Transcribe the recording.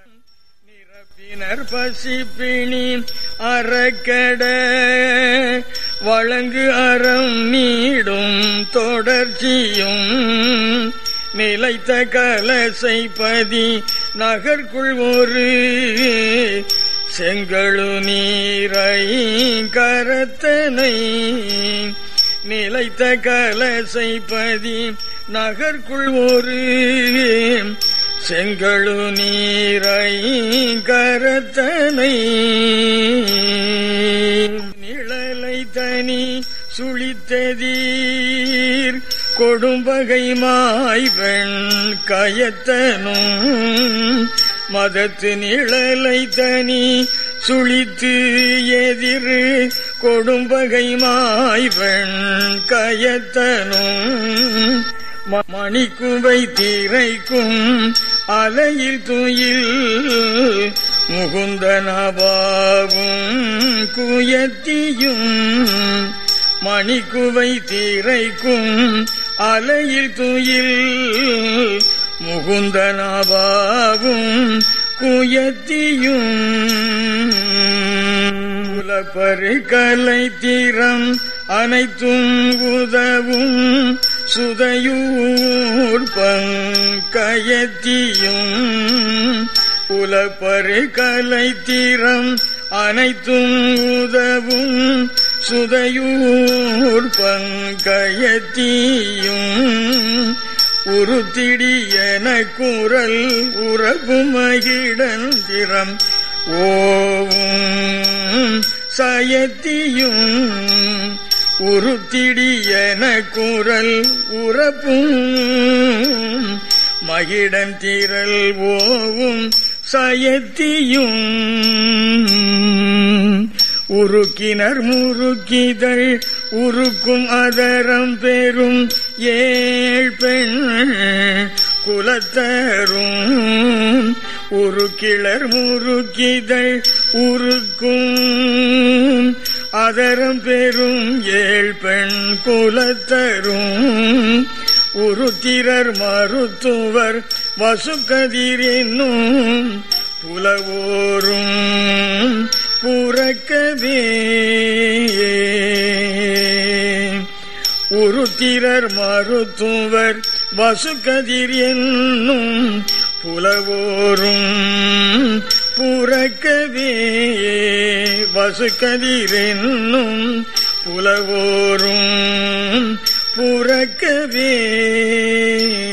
நிரப்பினர் பசிப்பிணி அறக்கட வழங்கு அறம் நீடும் தொடர்ச்சியும் நிலைத்த கலசைப்பதி நகர்க்குள் ஒரு செங்கழு நீரை கரத்தனை நிலைத்த கலசைப்பதி நகர்க்குள் ஒரு செங்கழு நீரை கரத்தனை நிழலை தனி சுழித்ததீர் கொடும்பகை மாய்வெண் கயத்தனும் மதத்து நிழலை தனி சுழித்து எதிர் கொடும்பகை மாய்வெண் கயத்தனும் மணிக்குவை திரைக்கும் அலையில் துயில் முகுந்தனபாவும் குயத்தியும் மணிக்குவை திரைக்கும் அலையில் துயில் முகுந்தனபாவும் குயத்தியும் புலப்பரு கலை தீரம் அனைத்தும் உதவும் சுதையூர் பங்கயத்தியும் புலப்பரு கலை தீரம் அனைத்தும் உதவும் சுதையூர் பங்கயத்தியும் உருத்திடியன குரல் உறவு மகிழந்திரம் ஓவும் சயத்தியும் உருத்திடியன குரல் உறப்பும் மகிடன் திரள் ஓவும் சயத்தியும் உருக்கினர் முறுக்கிதழ் உருக்கும் அதரம் பெரும் ஏழ் பெண் குலத்தரும் உருக்கிளர் முறுக்கிதழ் உருக்கும் அதரம் பெரும் ஏழ் பெண் குலத்தரும் உருத்திரர் மருத்துவர் வசுக்கதிர் என்னும் புலவோரும் புறக்கவே உருத்திரர் மருத்துவர் வசுக்கதிர் என்னும் புலவோரும் புறக்கவே வசுக்கதிர் என்னும் புலவோரும் புறக்கவே